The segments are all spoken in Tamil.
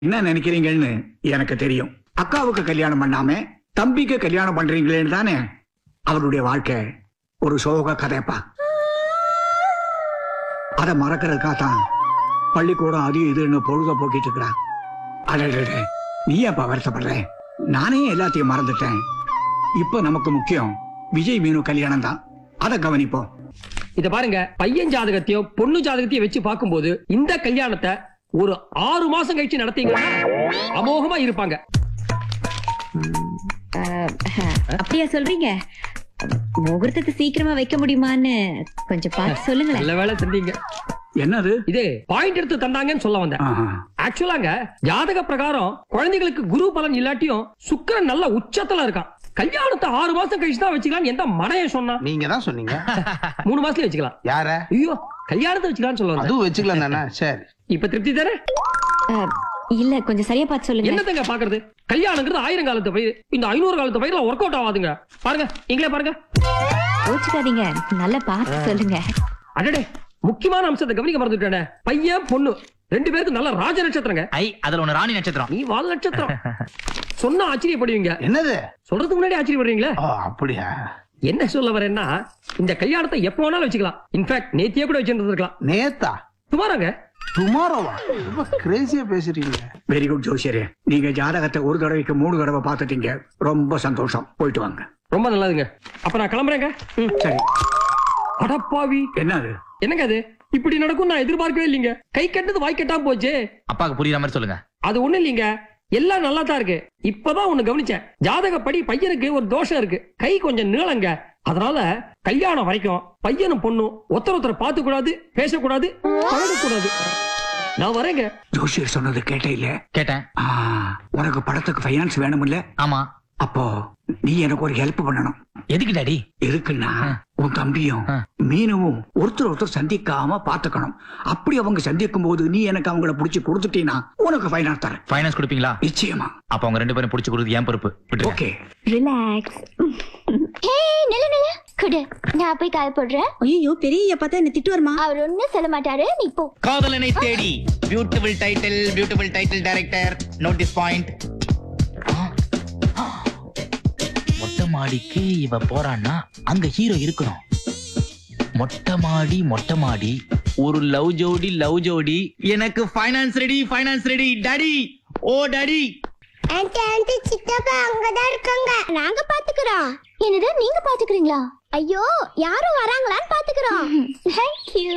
என்ன நினைக்கிறீங்கன்னு எனக்கு தெரியும் அக்காவுக்கு கல்யாணம் பண்ணாம தம்பிக்கு கல்யாணம் பண்றீங்களேன்னு தானே அவருடைய வாழ்க்கை ஒரு சோக கதைப்பா அதை மறக்கிறதுக்காக தான் பள்ளிக்கூடம் அது இதுன்னு பொழுத போக்கிட்டு இருக்கிறான் அடடே நீ அப்ப வருத்தப்படுற நானே எல்லாத்தையும் மறந்துட்டேன் இப்ப நமக்கு முக்கியம் விஜய் மீனு கல்யாணம் தான் அதை கவனிப்போம் இத பாருங்க பையன் ஜாதகத்தையும் பொண்ணு ஜாதகத்தையும் வச்சு பார்க்கும்போது இந்த கல்யாணத்தை ஒரு ஆறு மாசம் கழிச்சு நடத்தீங்கன்னா அமோகமா இருப்பாங்க அப்படியா சொல்றீங்க முகூர்த்தத்தை சீக்கிரமா வைக்க முடியுமான்னு கொஞ்சம் பார்த்து சொல்லுங்களேன் நல்ல வேலை செஞ்சீங்க என்னது இது பாயிண்ட் எடுத்து தந்தாங்கன்னு சொல்ல வந்தேன் ஆஹா. ஆக்சுவலாங்க ஜாதக பிரகாரம் குழந்தைகளுக்கு குரு பலன் இல்லாட்டியும் சுக்கிரன் நல்ல உச்சத்துல இருக்கான் கல்யாணத்தை ஆறு மாசம் கழிச்சு தான் வச்சுக்கலாம் எந்த மடையன் சொன்னா நீங்க தான் சொன்னீங்க மூணு மாசத்துல வச்சுக்கலாம் யார ஐயோ கல்யாணத்தை வச்சுக்கலாம்னு சொல்ல வந்தேன் அதுவும் வச்சுக்கலாம் தானே சரி இப்ப திருப்தி தானே அஹ், இல்ல கொஞ்சம் சரியா பார்த்து சொல்லுங்க என்னத்தங்க பாக்குறது கல்யாணங்கிறது ஆயிரம் காலத்து பயிர் இந்த ஐநூறு காலத்து பயிர்ல ஒர்க் அவுட் ஆகாதுங்க பாருங்க நீங்களே பாருங்க யோசிக்காதீங்க நல்லா பார்த்து சொல்லுங்க அடடே முக்கியமான அம்சத்தை கவனிக்க மறந்துட்டேனே பையன் பொண்ணு ரெண்டு பேருக்கு நல்ல ராஜ நட்சத்திரங்க ஐ அதுல ஒண்ணு ராணி நட்சத்திரம் நீ வால் நட்சத்திரம் சொன்னா ஆச்சரியப்படுவீங்க என்னது சொல்றதுக்கு முன்னாடி ஆச்சரியப்படுறீங்களே ஓ அப்படியா என்ன சொல்ல வரேன்னா இந்த கல்யாணத்தை எப்ப வேணாலும் வச்சுக்கலாம் இன்ஃபேக்ட் நேத்தியே கூட வச்சிருந்துருக்கலாம் நேத்தா சுமாராங்க டுமாரோவா ரொம்ப கிரேசியா பேசுறீங்க வெரி குட் ஜோசியரே நீங்க ஜாதகத்தை ஒரு தடவைக்கு மூணு தடவை பார்த்துட்டீங்க ரொம்ப சந்தோஷம் போயிட்டு வாங்க ரொம்ப நல்லதுங்க அப்ப நான் கிளம்புறேங்க ம். சரி அடப்பாவி என்னது என்னங்க அது இப்படி நடக்கும் நான் எதிர்பார்க்கவே இல்லைங்க கை கட்டது வாய் கட்டாம போச்சு அப்பாவுக்கு புரியுற மாதிரி சொல்லுங்க அது ஒண்ணு இல்லைங்க எல்லாம் நல்லா தான் இருக்கு இப்பதான் ஒண்ணு கவனிச்சேன் ஜாதகப்படி பையனுக்கு ஒரு தோஷம் இருக்கு கை கொஞ்சம் நீளங்க அதனால கல்யாணம் வரைக்கும் பையனும் பொண்ணும் ஒருத்தர் ஒருத்தர் பார்த்து கூடாது பேசக்கூடாது பழகக்கூடாது நான் வரேங்க ஜோசியர் சொன்னது கேட்டே இல்ல கேட்டேன் ஆ, உனக்கு படத்துக்கு ஃபைனான்ஸ் வேணும்ல ஆமா அப்போ நீ எனக்கு ஒரு ஹெல்ப் பண்ணணும் எதுக்கு டாடி எதுக்குன்னா உன் தம்பியும் ஆ. மீனவும் ஒருத்தர் ஒருத்தர் சந்திக்காம பாத்துக்கணும் அப்படி அவங்க சந்திக்கும் போது நீ எனக்கு அவங்கள புடிச்சு கொடுத்துட்டீன்னா உனக்கு ஃபைனான்ஸ் தரேன் ஃபைனான்ஸ் கொடுப்பீங்களா நிச்சயமா அப்ப அவங்க ரெண்டு பேரும் புடிச்சு கொடுக்குறது ஏன் பொறுப்பு விட்டுருங்க ஓகே ரிலாக்ஸ் ஹே நில்லு நில்லு குடு நான் போய் காய போடுறேன் ஐயோ பெரிய பார்த்தா என்ன திட்டு வருமா அவர் ஒண்ணும் சொல்ல மாட்டாரு நீ போ காதலனை தேடி beautiful title beautiful title director notice point மொட்டை மாடிக்கு இவ போறான்னா அங்க ஹீரோ இருக்கணும் மொட்டை மாடி மொட்டை மாடி ஒரு லவ் ஜோடி லவ் ஜோடி எனக்கு finance ready finance ready daddy ஓ டாடி ஆன்ட்டி ஆன்ட்டி சித்தப்பா அங்கதான் இருக்காங்க நாங்க பாத்துக்கிறோம் என்னது நீங்க பாத்துக்கிறீங்களா ஐயோ யாரும் வராங்களான்னு பாத்துக்கிறோம் தேங்க் யூ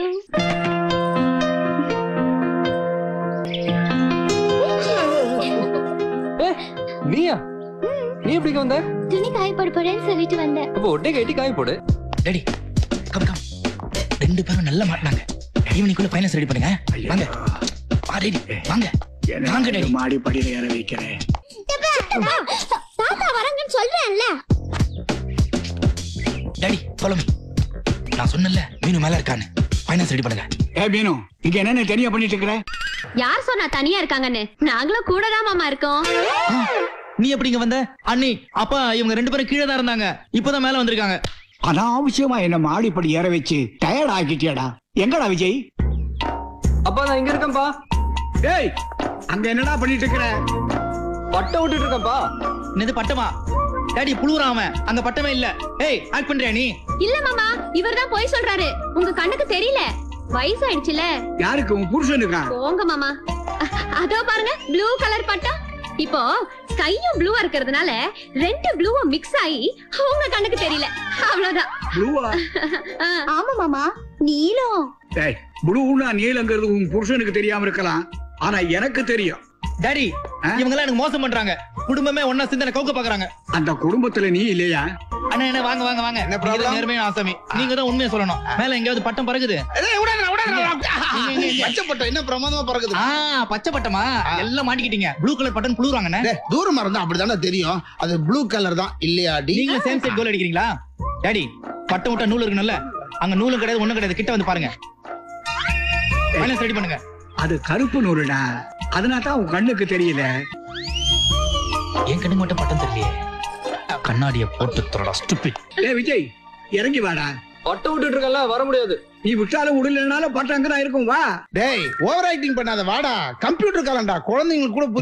நீயா நீ எப்படிங்க வந்த துணி காய போட போறேன்னு சொல்லிட்டு வந்தேன் அப்போ ஒட்டே கட்டி காய போடு டாடி கம் கம் ரெண்டு பேரும் நல்லா மாட்டினாங்க ஈவினிங்குள்ள ஃபைனான்ஸ் ரெடி பண்ணுங்க வாங்க வா டாடி வாங்க வாங்க டாடி மாடி படியில ஏற வைக்கிறேன் சித்தப்பா, தாத்தா வராங்கன்னு சொல்றேன்ல டாடி ஃபாலோ மீ நான் சொன்னல மீனு மேல இருக்கான்னு ஃபைனான்ஸ் ரெடி பண்ணுங்க ஏ மீனு இங்க என்ன தனியா பண்ணிட்டு இருக்கிற யார் சொன்னா தனியா இருக்காங்கன்னு நாங்களும் கூட தான் மாமா இருக்கோம் ஆ, நீ எப்படிங்க வந்த அண்ணி அப்பா இவங்க ரெண்டு பேரும் கீழே தான் இருந்தாங்க இப்பதான் மேல வந்திருக்காங்க அனாவசியமா என்ன மாடிப்படி ஏற வச்சு டயர்ட் ஆக்கிட்டியாடா எங்கடா விஜய் அப்பா நான் இங்க இருக்கேன்பா டேய் அங்க என்னடா பண்ணிட்டு இருக்கிற பட்டை விட்டுட்டு இருக்கேன்பா என்னது பட்டமா டாடி புழுவுறான் அவன் அங்க பட்டமே இல்ல ஏய் ஆக்ட் பண்றியா நீ இல்ல மாமா இவர் தான் போய் சொல்றாரு உங்க கண்ணுக்கு தெரியல வயசாயிடுச்சுல யாருக்கு உன் புருஷனுக்கா போங்க மாமா அ- அதோ பாருங்க ப்ளூ கலர் பட்டா இப்போ ஸ்கையும் ப்ளூவா இருக்கிறதுனால ரெண்டு ப்ளூவும் மிக்ஸ் ஆகி உங்க கண்ணுக்கு தெரியல அவ்வளவுதான் ப்ளூவா ஆமா மாமா நீலம் டேய் ப்ளூனா நீலங்கிறது உன் புருஷனுக்கு தெரியாம இருக்கலாம் ஆனா எனக்கு தெரியும் டாடி ஆ? இவங்க எல்லாம் எனக்கு மோசம் பண்றாங்க குடும்பமே ஒன்னா சிந்தனை கவுக்க பாக்குறாங்க அந்த குடும்பத்துல நீ இல்லையா அண்ணா என்ன வாங்க வாங்க வாங்க என்ன நீங்க problem? தான் நேர்மையான ஆசாமி நீங்க தான் உண்மையை சொல்லணும் மேல எங்கேயாவது பட்டம் பறக்குது ஏய், விடாதடா, விடாதடா. இங்க, இங்க, இங்க. பச்சை பட்டம் என்ன பிரமாதமா பறக்குது ஆ பச்சை பட்டமா எல்லாம் மாட்டிக்கிட்டீங்க ப்ளூ கலர் பட்டன் புழுறாங்கண்ணே டேய், தூரமா இருந்தா அப்படிதானே தெரியும் அது ப்ளூ கலர் தான் இல்லையாடி நீங்களும் சேம் சைட் கோல் அடிக்கிறீங்களா டாடி பட்டம் விட்டா நூல் இருக்குல்ல அங்க நூலும் கிடையாது ஒண்ணும் கிடையாது கிட்ட வந்து பாருங்க ஃபைனான்ஸ் ரெடி பண்ணுங்க அது கருப்பு நூறுடா அதனால தான் உன் கண்ணுக்கு தெரியல என் கண்ணு மட்டும் பட்டம் தெரியலையே கண்ணாடிய போட்டு தரடா ஸ்டூபிட் ஏ விஜய் இறங்கி வாடா பட்டை விட்டுட்டு இருக்கல வர முடியாது நீ விட்டாலும் விடலனாலும் பட்டம் அங்கதான் இருக்கும் வா டேய் ஓவர் ஆக்டிங் பண்ணாத வாடா கம்ப்யூட்டர் காலண்டா குழந்தைங்களுக்கு கூட